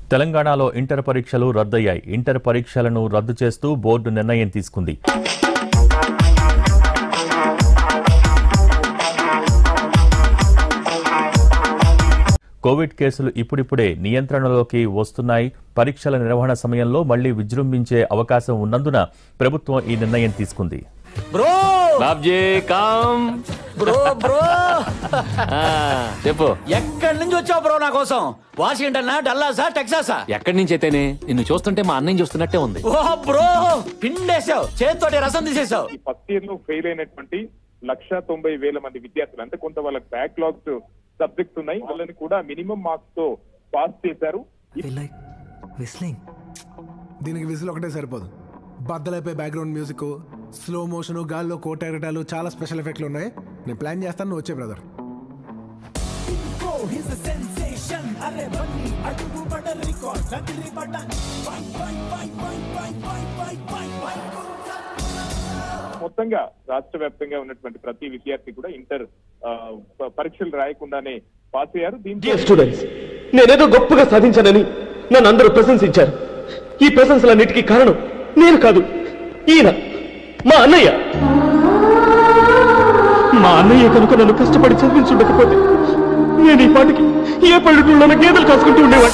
తెలంగాణలో ఇంటర్ పరీక్షలు రద్దయ్యాయి ఇంటర్ పరీక్షలను రద్దు చేస్తూ బోర్డు నిర్ణయం తీసుకుంది కోవిడ్ కేసులు ఇప్పుడిప్పుడే నియంత్రణలోకి వస్తున్నాయి పరీక్షల నిర్వహణ సమయంలో మళ్లీ విజృంభించే అవకాశం ఉన్నందున ప్రభుత్వం ఈ నిర్ణయం తీసుకుంది bro Babji calm bro bro ఆ, చెప్పు ఎక్కడి నుంచి వచ్చావు బ్రో నా కోసం వాషింగ్టన్ డల్లాసా టెక్సాసా ఎక్కడి నుంచి అయితేనే నిన్ను చూస్తుంటే మా అన్నయ్య చూస్తున్నట్టే ఉంది ఓ బ్రో పిండేసావు చేతితోటి రసం తీసేసావు ఈ ఫస్ట్ ఇయర్ లో ఫెయిల్ అయినటువంటి లక్ష తొంభై వేల మంది విద్యార్థులు అంటే కొంత వాళ్ళకి బ్యాక్లాగ్స్ సబ్జెక్ట్స్ ఉన్నాయి వాళ్ళని కూడా మినిమం మార్క్స్ తో పాస్ చేశారు feel like whistling. దీనికి విజిల్ ఒకటే సరిపోదు బద్దలైపోయి బ్యాక్గ్రౌండ్ మ్యూజిక్ స్లో మోషన్ గాల్లో కోట ఎగటాలు చాలా స్పెషల్ ఎఫెక్ట్లు ఉన్నాయి నేను ప్లాన్ చేస్తాను నువ్వు వచ్చే బ్రదర్ మొత్తంగా రాష్ట్ర వ్యాప్తంగా ఉన్నటువంటి ప్రతి విద్యార్థి కూడా ఇంటర్ ఆ, ప- పరీక్షలు రాయకుండానే పాస్ అయ్యారు దీంతో డియర్ స్టూడెంట్స్ నేనేదో గొప్పగా సాధించానని నన్ను అందరూ ప్రశంసించారు ఈ ప్రశంసలన్నిటికీ కారణం నేను కాదు ఈయన మా అన్నయ్య మా అన్నయ్య కనుక నన్ను కష్టపడి చదివించుండకపోతే నేను ఈ పాటికి ఏ పల్లెటూళ్ళలో గేదెలు కాసుకుంటూ ఉండేవాడు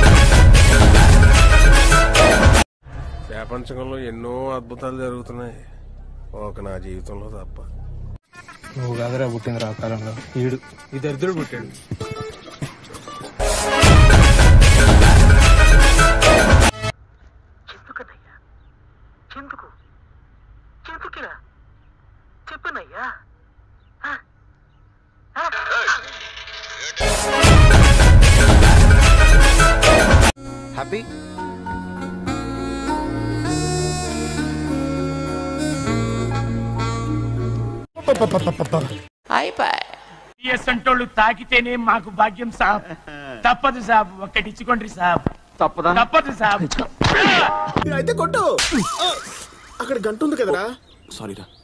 ప్రపంచంలో ఎన్నో అద్భుతాలు జరుగుతున్నాయి ఒక నా జీవితంలో తప్ప నువ్వు కాదరా పుట్టింది రా కాలంలో ఈడు ఈ దరిద్రుడు పుట్టాడు ఎందుకన్నయ్యా ఎందుకు ఎందుకిలా చెప్పనయ్యా ఆ? ఆ? Happy? సంటోళ్ళు తాకితేనే మాకు భాగ్యం సాబ్ తప్పదు సాబ్ ఒక్కటిచ్చుకోండి సాబ్ తప్పదా తప్పదు సాబ్ అయితే కొట్టు అక్కడ గంట ఉంది కదరా సారీరా